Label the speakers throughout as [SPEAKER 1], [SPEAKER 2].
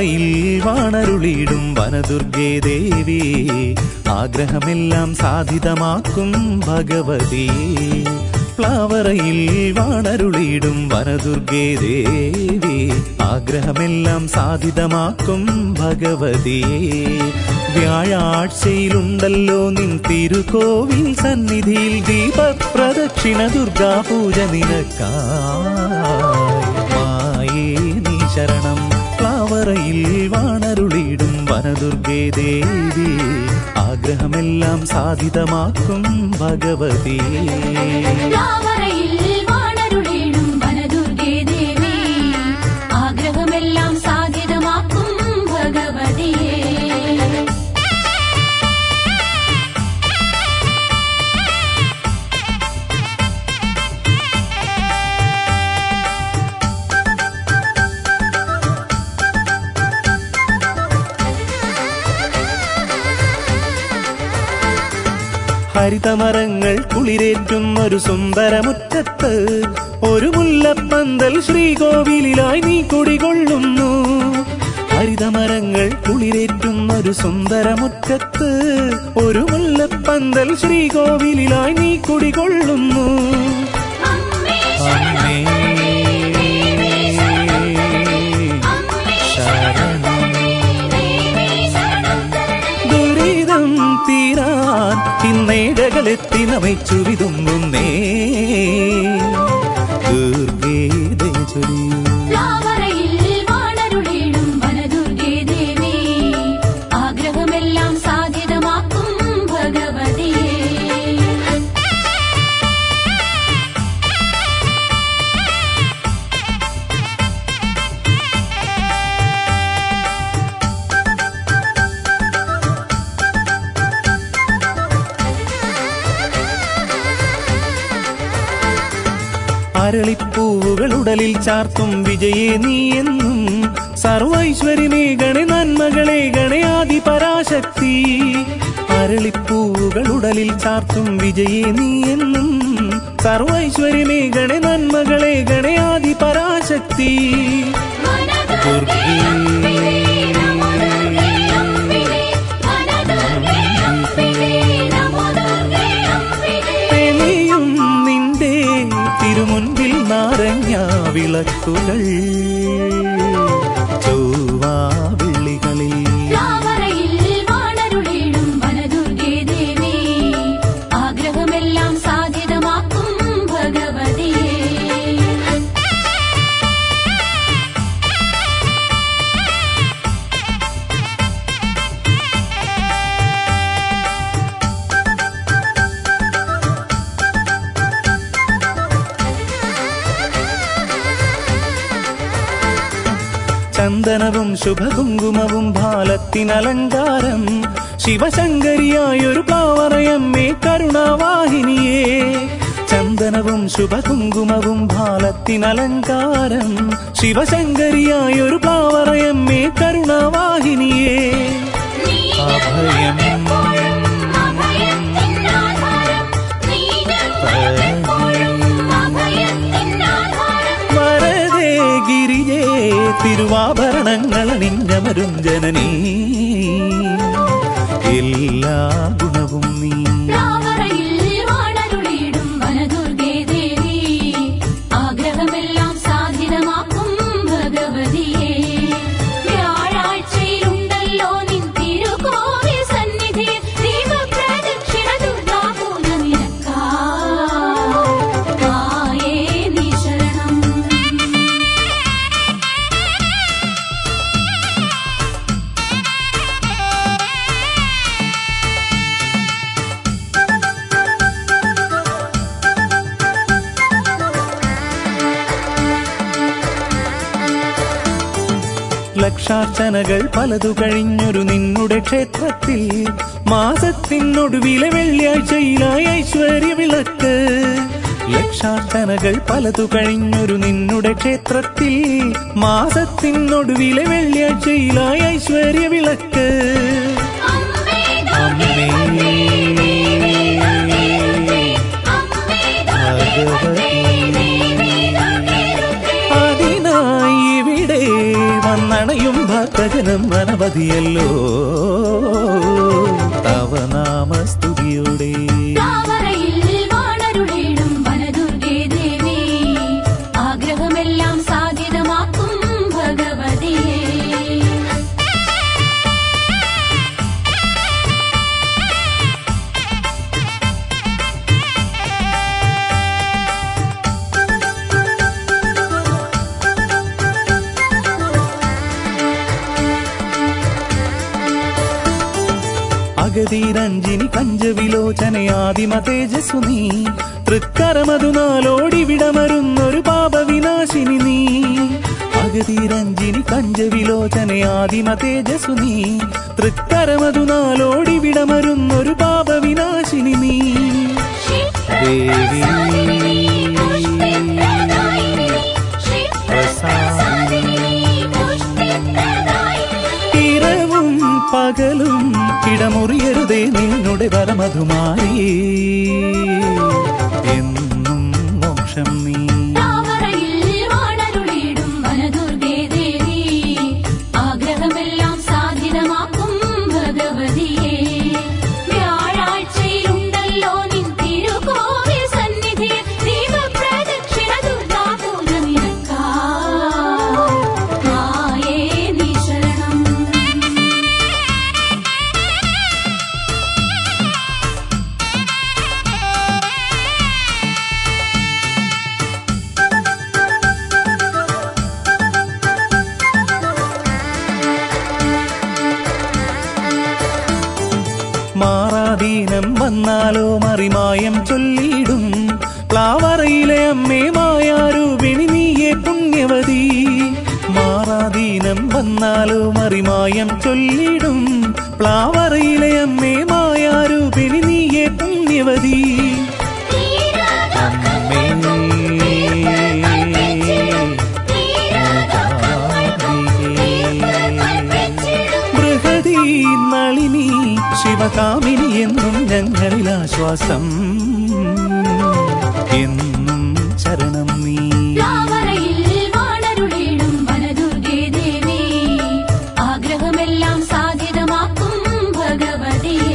[SPEAKER 1] പ്ലാവറയിൽ വാണരുളിയിടും വനദുർഗേ ദേവി ആഗ്രഹമെല്ലാം സാധിതമാക്കും ഭഗവതി പ്ലാവറയിൽ വാണരുളിയിടും വനദുർഗേ ദേവി ആഗ്രഹമെല്ലാം സാധിതമാക്കും ഭഗവതിയെ വ്യാഴാഴ്ചയിലുണ്ടല്ലോ നിൻ തിരുക്കോവിൽ സന്നിധിയിൽ ദീപപ്രദക്ഷിണ ദുർഗാ പൂജ നിനക്കായി മായേ നീ ശരണം പ്ലാവറയിൽ വാണരുളിയിടും വനദുർഗേ ദേവി ആഗ്രഹമെല്ലാം സാധിതമാക്കും ഭഗവതിയെ
[SPEAKER 2] താമരയിൽ വാണരുളിയിടും വനദുർഗേ ദേവി ആഗ്രഹമെല്ലാം സാധ്യതമാക്കും ഭഗവതിയെ
[SPEAKER 1] ഹരിതമരങ്ങൾ കുളിരേറ്റുന്നൊരു സുന്ദരമുറ്റത്ത് ഒരു മുല്ലപ്പന്തൽ ശ്രീകോവിലായി നീ കുടികൊള്ളുന്നു ഹരിതമരങ്ങൾ കുളിരേറ്റുന്നൊരു സുന്ദരമുറ്റത്ത് ഒരു മുല്ലപ്പന്തൽ ശ്രീകോവിലായി നീ കുടികൊള്ളുന്നു
[SPEAKER 2] അമ്മേ
[SPEAKER 1] അമ്മേ ശരണം ദുരിതം തീരാൻ ഇന്നേടകളെത്തി നമിച്ചു വിതുമ്പുന്നേ ദുർഗേ ദയചൊരിയൂ
[SPEAKER 2] താമരയിൽ വാണരുളിയിടും വനദുർഗേ ദേവി ആഗ്രഹമെല്ലാം സാധ്യതമാക്കും ഭഗവതിയെ
[SPEAKER 1] അരളിപ്പൂവുകൾ ഉടലിൽ ചാർത്തും വിജയേ നീ എന്നും സർവൈശ്വര്യമേ ഗണേ നന്മകളെ ഗണയാദി പരാശക്തി അരളിപ്പൂവുകൾ ഉടലിൽ ചാർത്തും വിജയേ നീ എന്നും സർവൈശ്വര്യമേ ഗണേ നന്മകളെ ഗണയാദി പരാശക്തി
[SPEAKER 2] വനദുർഗേ അംബികേ നമോ ദുർഗേ അംബികേ വനദുർഗേ അംബികേ നമോ ദുർഗേ അംബികേ
[SPEAKER 1] തെളിയും നിന്റെ തിരുമുൻപിൽ നാരങ്ങ വിളക്കുകൾ ചൊവ്വാവിള്ളികളിൽ
[SPEAKER 2] താമരയിൽ വാണരുളിയിടും വനദുർഗേ ദേവി ആഗ്രഹമെല്ലാം സാധ്യതമാക്കും ഭഗവതിയെ
[SPEAKER 1] ചന്ദനവും ശുഭകുങ്കുമവും ഭാലത്തിനലങ്കാരം ശിവശങ്കരിയായൊരു പാവറയമ്മേ കരുണാവാഹിനിയേ ചന്ദനവും ശുഭകുങ്കുമവും ഭാലത്തിനലങ്കാരം ശിവശങ്കരിയായൊരു പാവറയമ്മേ കരുണാവാഹിനിയേ അഭയം വരദേ ഗിരിജേ തിരുവാഭരണങ്ങൾ അണിഞ്ഞമരും ജനനീ എല്ലാ ഗുണവും നീ
[SPEAKER 2] ആഗ്രഹമെല്ലാം സാധ്യതമാക്കും ഭഗവതിയെ വ്യാഴാഴ്ചയിലുണ്ടല്ലോ നിൻ തിരുകോവിൽ സന്നിധി ദീപപ്രദക്ഷിണ ദുർഗാപൂജ നിനക്കായേ നീ ശരണം
[SPEAKER 1] ലക്ഷാർച്ചനകൾ പലതു കഴിഞ്ഞൊരു നിന്നുടെ ക്ഷേത്രത്തിൽ മാസത്തിനൊടുവിലെ വെള്ളിയാഴ്ചയിലായി ഐശ്വര്യ വിളക്ക് ലക്ഷാർച്ചനകൾ പലതു കഴിഞ്ഞൊരു നിന്നുടെ ക്ഷേത്രത്തിൽ മാസത്തിനൊടുവിലെ വെള്ളിയാഴ്ചയിലായി ഐശ്വര്യ വിളക്ക് അമ്മേ ഭഗവതി അതിനായി ഇവിടെ വന്നണയും ഭക്തജ ഭഗവതിയല്ലോ തവ നാമസ്തുതിയോടെ
[SPEAKER 2] താമരയിൽ വാണരുളിടും വനദുർഗേ ദേവി ആഗ്രഹമെല്ലാം സാധ്യതമാക്കും ഭഗവതിയേ
[SPEAKER 1] അഗതിരഞ്ജിനി കഞ്ചവിലോചനയാദിമ തേജസ്സു നീ തൃക്കരമതു നാലോടി വിടമരുന്നൊരു പാപവിനാശിനി നീ അഗതിരഞ്ജിനി കഞ്ചവിലോചനയാദിമ തേജസ്സു നീ തൃക്കരമതു നാലോടി വിടമരുന്നൊരു പാപവിനാശിനി നീ ദേവി ഇരവും പകലും ഇടമുറിയരുതേ നിന്നുടെ വരമധുമാരി എന്നും മോക്ഷം നീ
[SPEAKER 2] താമരയിൽ വാണരുളിടും വനദുർഗേ ദേവി ആഗ്രഹമെല്ലാം സാധ്യതമാക്കും ഭഗവതിയേ വ്യാഴാഴ്ചയിലുണ്ടല്ലോ നിൻ തിരുകോവിൽ സന്നിധി ദീപപ്രദക്ഷിണ ദുർഗാപൂജമിനക്കാ മായേ നീ ശരണം
[SPEAKER 1] മാറാദീനം വന്നാലോ മറിമായം ചൊല്ലിയിടും പ്ലാവറയിലെ അമ്മേ മായാരൂപിണി നീയെ പുണ്യവതി മാറാദീനം വന്നാലോ മറിമായം ചൊല്ലിടും പ്ലാവറയിലെ അമ്മേ മായാരൂപിണി നീയെ പുണ്യവതി അമ്മേ ബൃഹദീ നളിനി ശിവകാമിനി എന്നും ഞങ്ങളിൽ ആശ്വാസം എന്നും ചരണം നീ
[SPEAKER 2] താമരയിൽ വാണരുളിടും വനദുർഗേ ദേവി ആഗ്രഹമെല്ലാം സാധ്യതമാക്കും ഭഗവതിയേ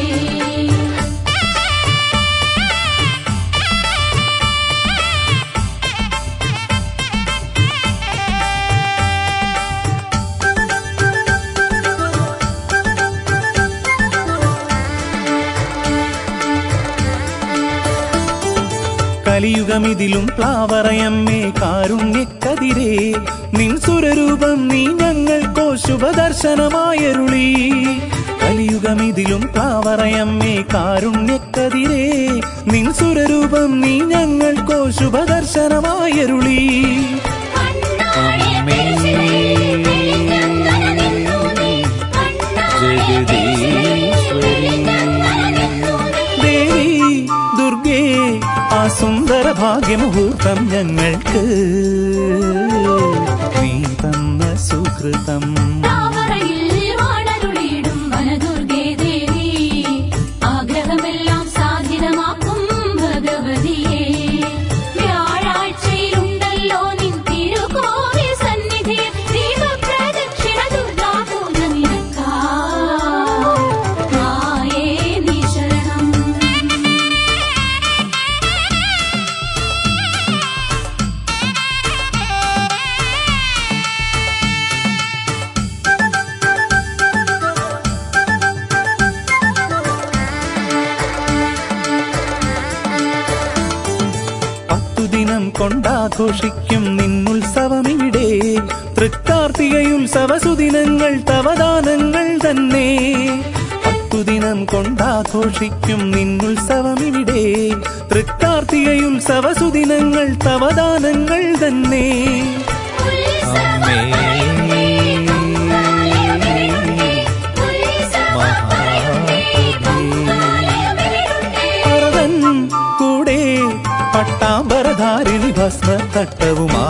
[SPEAKER 1] കലിയുഗമിതിലും പ്ലാവറയമ്മേ കാരുണ്യക്കതിരേ നിൻ സുരരൂപം നീ ഞങ്ങൾക്കോ ശുഭദർശനമായരുളി കലിയുഗമിതിലും പ്ലാവറയമ്മേ കാരുണ്യക്കതിരേ നിൻ സുരരൂപം നീ ഞങ്ങൾക്കോ ശുഭദർശനമായരുളി അമ്മേ ദേവി ദുർഗേ ആ സുന്ദര ഭാഗ്യമുഹൂർത്തം ഞങ്ങൾക്ക് നീ തന്ന സുഹൃതം
[SPEAKER 2] താമരയിൽ വാണരുളിടും വനദുർഗേ ദേവി ആഗ്രഹമെല്ലാം സാധ്യതമാക്കും ഭഗവതിയേ വ്യാഴാഴ്ചയിലുണ്ടല്ലോ നിൻ തിരുകോവിൽ സന്നിധി ദീപപ്രദക്ഷിണ ദുർഗാപൂജമിനക്കാ മായേ നീ ശരണം
[SPEAKER 1] പത്തു ദിനം കൊണ്ടാഘോഷിക്കും നിന്നുത്സവമിവിടെ തൃക്കാർത്തികയുത്സവ സുദിനങ്ങൾ തവദാനങ്ങൾ തന്നെ പത്തു ദിനം കൊണ്ടാഘോഷിക്കും നിന്നുത്സവമിവിടെ തൃക്കാർത്തികയുത്സവ സുദിനങ്ങൾ തവദാനങ്ങൾ തന്നെ അമ്മേ ഭരതൻ കൂടെ പട്ടാമ്പരധാരിണി ഭസ്മത്തട്ടവുമാ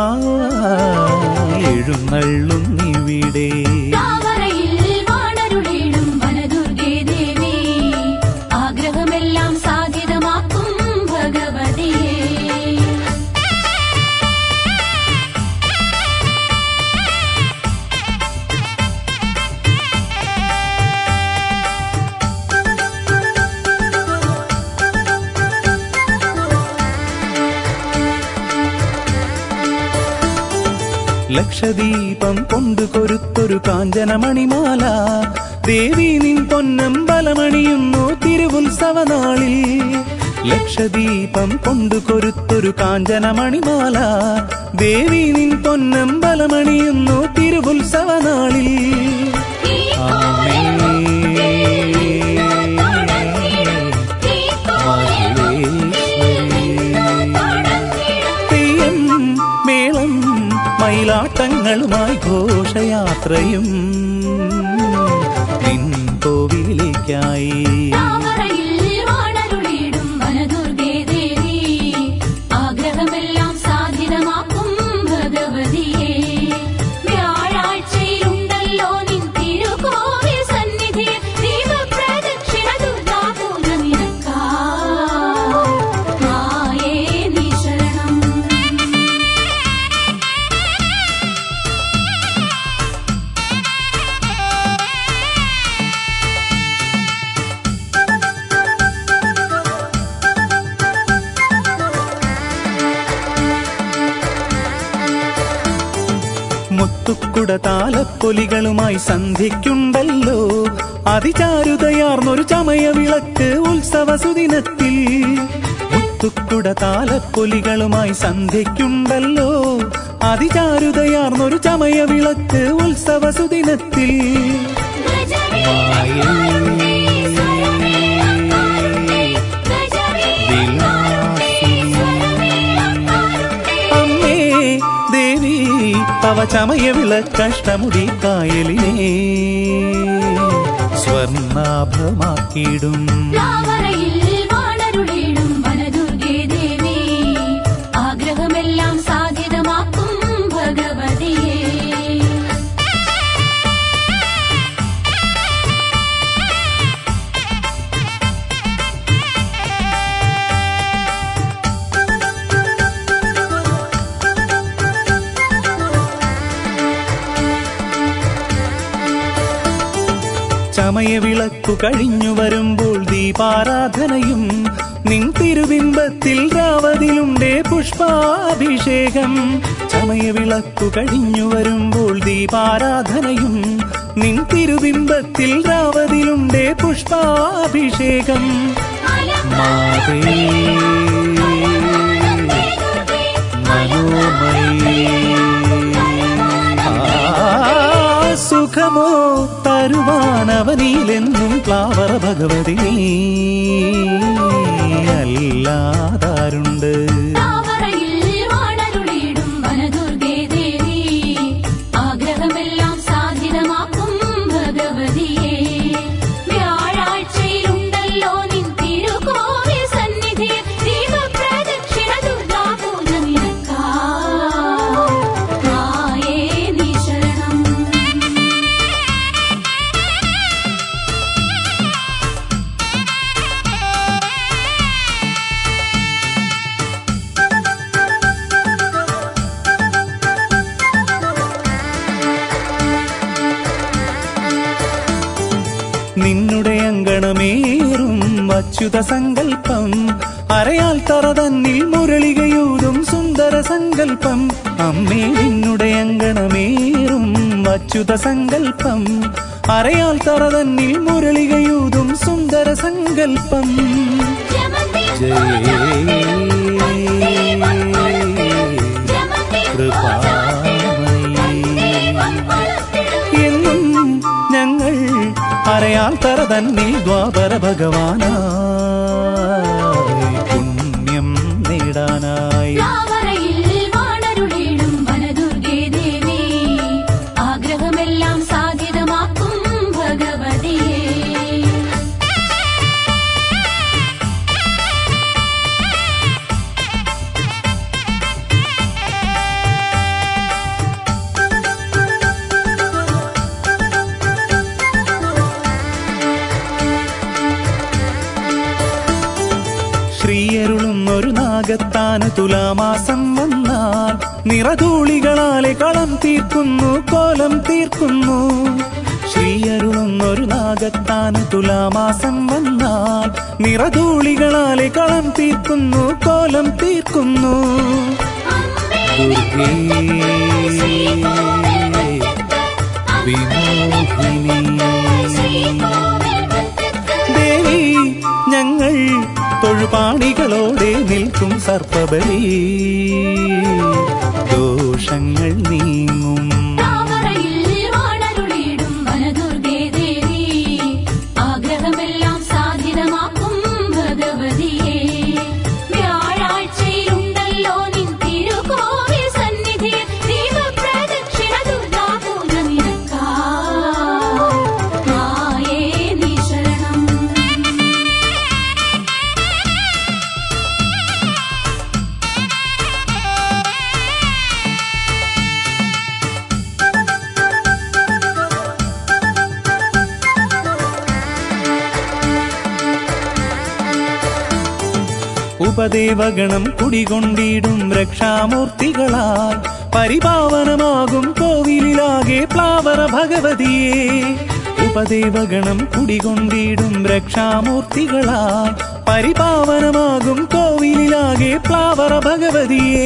[SPEAKER 1] എഴുന്നള്ളുന്നിവിടെ
[SPEAKER 2] താമരയിൽ വാണരുളിടും വനദുർഗേ ദേവി ആഗ്രഹമെല്ലാം സാധ്യതമാക്കും ഭഗവതിയേ
[SPEAKER 1] ലക്ഷദീപം കൊണ്ടു കൊരുത്തൊരു കാഞ്ചനമണിമാല ദേവി നിൻ പൊന്നം ബലമണിയുന്നു തിരുവുത്സവനാളിൽ ലക്ഷദീപം കൊണ്ടു കൊരുത്തൊരു കാഞ്ചനമണിമാല ദേവി നിൻ പൊന്നം ബലമണിയുന്നു തിരുവുത്സവനാളിൽ
[SPEAKER 2] ഈ
[SPEAKER 1] തെയ്യം മേളം മയിലാട്ടങ്ങളുമായി ഘോഷയാത്രയും നിൻ കോവിലേക്കായി
[SPEAKER 2] താമരയിൽ വാണരുളിയിടും വനദുർഗേ ദേവി ആഗ്രഹമെല്ലാം സാധ്യതമാക്കും ഭഗവതിയെ വ്യാഴാഴ്ചയിലുണ്ടല്ലോ നിൻ തിരുകോവിൽ സന്നിധി ദീപപ്രദക്ഷിണ ദുർഗാപൂജനിരക്കാ മായേ നീ ശരണം
[SPEAKER 1] മുത്തുക്കുട താലപ്പൊലികളുമായി സന്ധ്യയ്ക്കുണ്ടല്ലോ അതിചാരുതയാർന്നൊരു ചമയ വിളക്ക് ഉത്സവ സുദിനത്തിൽ മുത്തുക്കുട താലപ്പൊലികളുമായി സന്ധ്യയ്ക്കുണ്ടല്ലോ അതിചാരുതയാർന്നൊരു ചമയ വിളക്ക് ഉത്സവ സുദിനത്തിൽ അമ്മേ ദേവി തവ ചമയ വിളക്കഷ്ടമുടി കായലിനെ സ്വർണാഭമാക്കിയിടും
[SPEAKER 2] താമരയിൽ വാണരുളിയിടും വനദുർഗേ ദേവി ആഗ്രഹമെല്ലാം സാധ്യതമാക്കും ഭഗവതിയെ
[SPEAKER 1] ചമയ വിളക്കു കഴിഞ്ഞു വരുമ്പോൾ ദീപാരാധനയും നിൻ തിരുബിംബത്തിൽ രാവതിലുണ്ടേ പുഷ്പാഭിഷേകം ചമയ വിളക്കു കഴിഞ്ഞു വരുമ്പോൾ ദീപാരാധനയും നിൻ തിരുബിംബത്തിൽ രാവതിലുണ്ടേ പുഷ്പാഭിഷേകം മാതേ ആ സുഖമോ തരുവാനവനിലെന്നും ക്ലാവറ ഭഗവതി അല്ലാതാരുണ്ട്
[SPEAKER 2] താമരയിൽ വാണരുളിയിടും വനദുർഗേ ദേവി ആഗ്രഹമെല്ലാം സാധ്യതമാക്കും ഭഗവതിയെ വ്യാഴാഴ്ചയിലുണ്ടല്ലോ നിൻ തിരുകോവിൽ സന്നിധി ദീപപ്രദക്ഷിണ ദുർഗാപൂജനിരക്കാ മായേ നീ ശരണം
[SPEAKER 1] നിന്നുടെ അങ്കണമേറും അച്യുത സങ്കൽപ്പം അരയാൽ തറ തന്നിൽ മുരളികയൂതും സുന്ദര സങ്കൽപ്പം അമ്മേ നിന്നുടെ അങ്കണമേറും അച്യുത സങ്കൽപ്പം അരയാൽ തറ തന്നിൽ മുരളികയൂതും സുന്ദര സങ്കൽപ്പം ജയേ എന്നും ഞങ്ങൾ അരയാൽ തറ തന്നിൽ ദ്വാപര ഭഗവാനായി പുണ്യം നേടാനായി
[SPEAKER 2] താമരയിൽ വാണരുളിയിടും വനദുർഗേ ദേവി ആഗ്രഹമെല്ലാം സാധ്യതമാക്കും ഭഗവതിയെ
[SPEAKER 1] ശ്രീയരുളും ഒരു നാഗത്താന് തുലാമാസം വന്നാൽ നിറധൂളികളാലെ കളം തീർക്കുന്നു കോലം തീർക്കുന്നു ശ്രീയരുളും ഒരു നാഗത്താന് തുലാമാസം വന്നാൽ നിറധൂളികളാലെ കളം തീർക്കുന്നു കോലം തീർക്കുന്നു
[SPEAKER 2] അമ്മേ
[SPEAKER 1] ദുർഗേ വിമോഹിനി ദേവി ഞങ്ങൾ തൊഴുപാണികളോടെ നിൽക്കും സർപ്പബലി ദോഷങ്ങൾ നീങ്ങും
[SPEAKER 2] താമരയിൽ വാണരുളിയിടും വനദുർഗേ ദേവി ആഗ്രഹമെല്ലാം സാധ്യതമാക്കും ഭഗവതിയെ വ്യാഴാഴ്ചയിലുണ്ടല്ലോ നിൻ തിരുകോവിൽ സന്നിധിയിൽ ദീപപ്രദക്ഷിണ ദുർഗാപൂജ നിനക്കായി മായേ നീ ശരണം
[SPEAKER 1] ഉപദേവഗണം കുടികൊണ്ടിടും രക്ഷാമൂർത്തികളാൽ പരിപാവനമാകും കോവിലാകെ പ്ലാവറ ഭഗവതിയെ ഉപദേവഗണം കുടികൊണ്ടിടും രക്ഷാമൂർത്തികളാൽ പരിപാവനമാകും കോവിലാകെ പ്ലാവറ ഭഗവതിയെ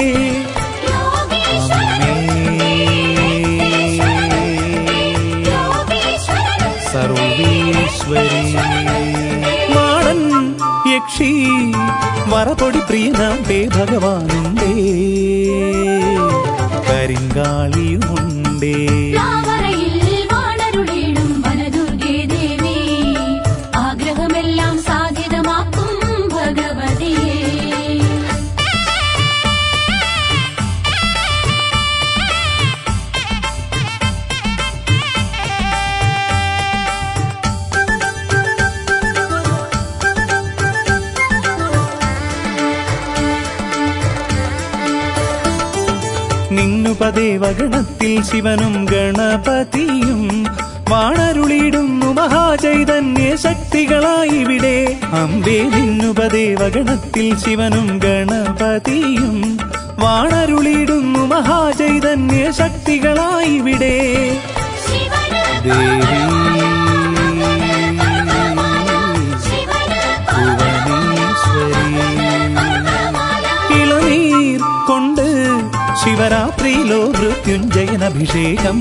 [SPEAKER 1] സർവീശ്വരി മാടൻ യക്ഷി വറപൊടി പ്രിയനാമ്പേ ഭഗവാനുണ്ടേ കരിങ്കാളിയുമുണ്ടേ
[SPEAKER 2] താമരയിൽ വാണരുളിയിടും വനദുർഗേ ദേവി ആഗ്രഹമെല്ലാം സാധ്യതമാക്കും ഭഗവതിയെ
[SPEAKER 1] നിന്നുപദേവഗണത്തിൽ ശിവനും ഗണപതിയും വാണരുളിയിടുന്നു മഹാചൈതന്യ ശക്തികളായിവിടെ അമ്പേ നിന്നുപദേവഗണത്തിൽ ശിവനും ഗണപതിയും വാണരുളിയിടുന്നു മഹാചൈതന്യ ശക്തികളായിവിടെ
[SPEAKER 2] ശിവന്
[SPEAKER 1] ദേവി ഭുവനേശ്വരി ഇളനീർ കൊണ്ട് ശിവരാത്രിയിലോ മൃത്യുഞ്ജയനഭിഷേകം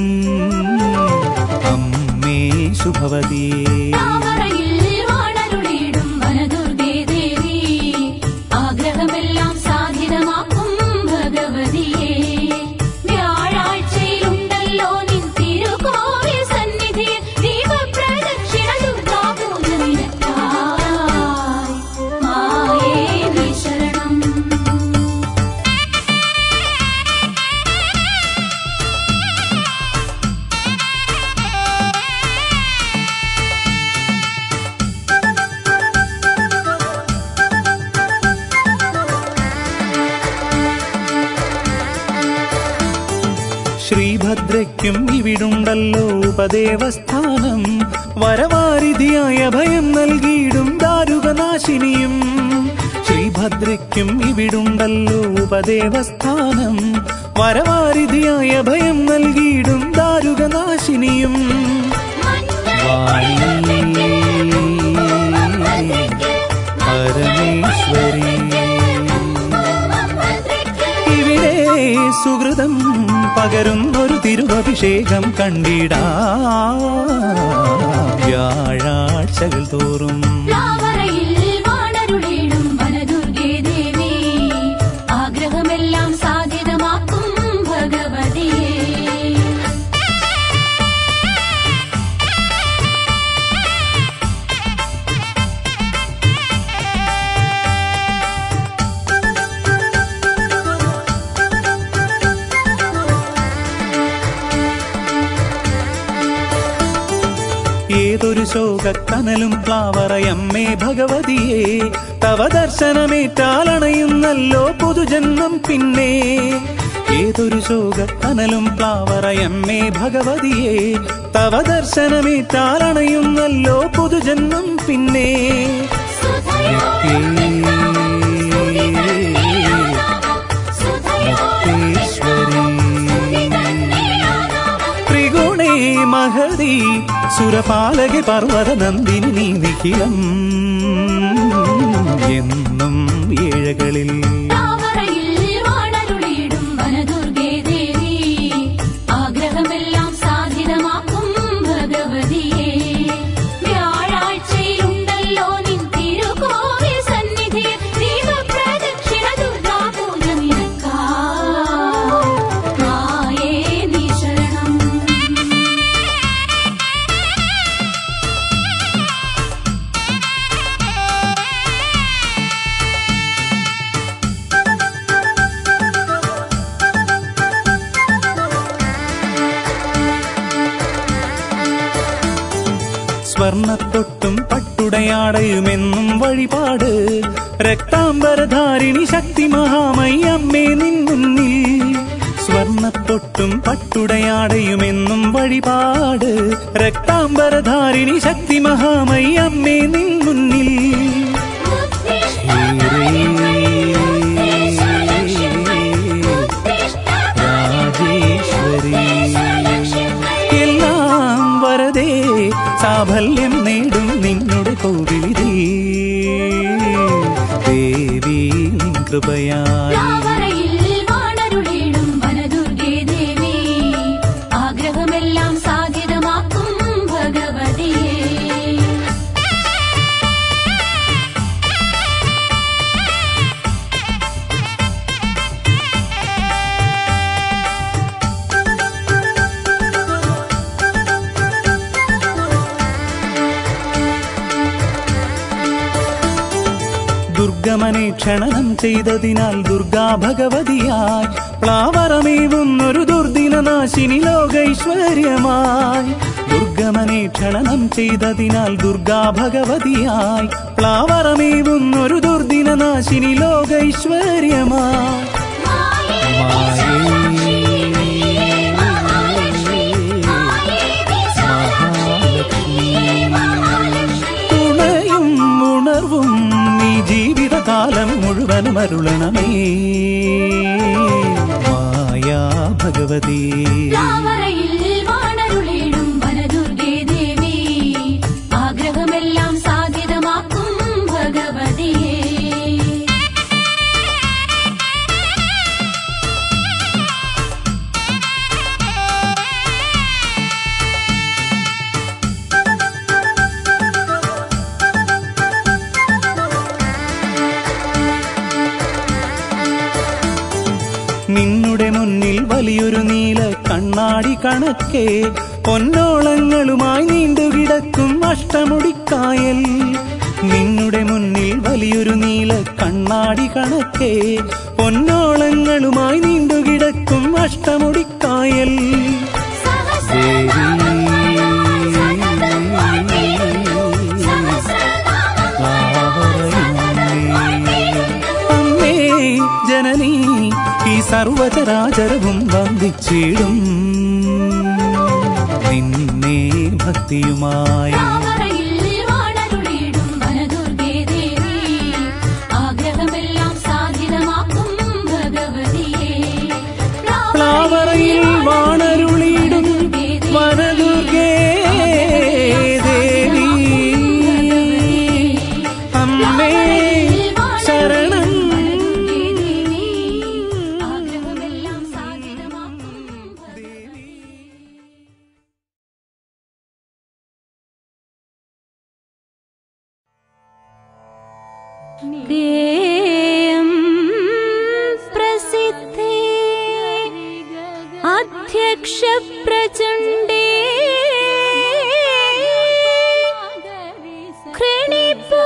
[SPEAKER 1] അമ്മേ ശുഭവതിയേ
[SPEAKER 2] താമരയിൽ വാണരുളിയിടും വനദുർഗേ ദേവി ആഗ്രഹമെല്ലാം സാധ്യതമാക്കും ഭഗവതിയെ വ്യാഴാഴ്ചയിലുണ്ടല്ലോ നിൻ തിരുകോവിൽ സന്നിധിയിൽ ദീപപ്രദക്ഷിണ ദുർഗാപൂജ നിനക്കായി മായേ നീ ശരണം
[SPEAKER 1] ശ്രീഭദ്രയ്ക്കും ഇവിടുണ്ടല്ലോ ഉപദേവസ്ഥാനം വരവാരിധിയായ ഭയം നൽകിയിടും ദാരുകനാശിനിയും ശ്രീഭദ്രയ്ക്കും ഇവിടുണ്ടല്ലോ ഉപദേവസ്ഥാനം വരവാരിധിയായ ഭയം നൽകിയിടും ദാരുകനാശിനിയും വാണി പരമേശ്വരി ഇവിടെ സുഹൃതം പകരുന്നൊരു തിരുവഭിഷേകം കണ്ടിടാ വ്യാഴാഴ്ചകൾ തോറും
[SPEAKER 2] താമരയിൽ വാണരുളിയിടും വനദുർഗേ ദേവി ആഗ്രഹമെല്ലാം സാധ്യതമാക്കും ഭഗവതിയെ
[SPEAKER 1] ഏതൊരു ശോകക്കനലും പ്ലാവറയമ്മേ ഭഗവതിയെ തവ ദർശനമേറ്റാലണയുന്നല്ലോ പുതുജന്മം പിന്നെ ഏതൊരു ശോകക്കനലും പ്ലാവറയമ്മേ ഭഗവതിയെ തവ ദർശനമേറ്റാലണയുന്നല്ലോ പുതുജന്മം പിന്നെ ത്രിഗുണേ മഹതി സുരപാലകി പർവ്വത നന്ദിനി നീ നിഖിലം എന്നും ഏഴകളിൽ
[SPEAKER 2] താമരയിൽ വാണരുളിയിടും
[SPEAKER 1] സ്വർണത്തൊട്ടും പട്ടുടയാടയുമെന്നും വഴിപാട് രക്താംബരധാരിണി ശക്തി മഹാമയ്യമ്മേ നിൻ മുന്നിൽ സ്വർണത്തൊട്ടും പട്ടുടയാടയുമെന്നും വഴിപാട് രക്താംബരധാരിണി ശക്തി മഹാമയ്യമ്മേ നിൻ മുന്നിൽ രാജേശ്വരി എല്ലാം വരതേ സാഫല്യം നേടും നിന്നുടെ കോവിലിതേ ദേവി നിൻ കൃപയായി
[SPEAKER 2] താമരയിൽ വാണരുളിടും വനദുർഗേ ദേവി ആഗ്രഹമെല്ലാം സാധ്യതമാക്കും ഭഗവതിയേ
[SPEAKER 1] ദുർഗമനെ ക്ഷണനം ചെയ്തതിനാൽ ദുർഗാ ഭഗവതിയായി പ്ലാവറമേവുന്നൊരു ദുർദിനനാശിനി ലോകൈശ്വര്യമായി ദുർഗമനെ ക്ഷണനം ചെയ്തതിനാൽ ദുർഗാ ഭഗവതിയായി പ്ലാവറമേവുന്നൊരു ദുർദിനനാശിനി ലോകൈശ്വര്യമായി തുണയും ഉണർവും നീ ജീവിതകാലം മുഴുവനും അരുളണമേ മായാ ഭഗവതി
[SPEAKER 2] താമരയിൽ വാണരുളിടും വനദുർഗേ ദേവി ആഗ്രഹമെല്ലാം സാധ്യതമാക്കും ഭഗവതിയേ
[SPEAKER 1] നിന്നുടെ മുന്നിൽ വലിയൊരു നീല കണ്ണാടി കണക്കെ പൊന്നോളങ്ങളുമായി നീണ്ടുകിടക്കും അഷ്ടമുടിക്കായൽ നിന്നുടെ മുന്നിൽ വലിയൊരു നീല കണ്ണാടി കണക്കെ പൊന്നോളങ്ങളുമായി നീണ്ടുകിടക്കും അഷ്ടമുടിക്കായൽ അമ്മേ ജനനി ഈ സർവചരാചരവും വന്ദിച്ചിടും നിന്നെ ഭക്തിയുമായി
[SPEAKER 2] താമരയിൽ വാണരുളിടും വനദുർഗേ ദേവി ആഗ്രഹമെല്ലാം സാധ്യതമാക്കും ഭഗവതിയേ
[SPEAKER 1] പ്ലാവറയിൽ വാണരുളിയിടും വനദുർഗേ ദേവി അമ്മേ ശരണം
[SPEAKER 2] ആഗ്രഹമെല്ലാം സാധ്യതമാക്കും ദേയം പ്രസിദ്ധേ അധ്യക്ഷ പ്രചണ്ഡേ കൃണിപോ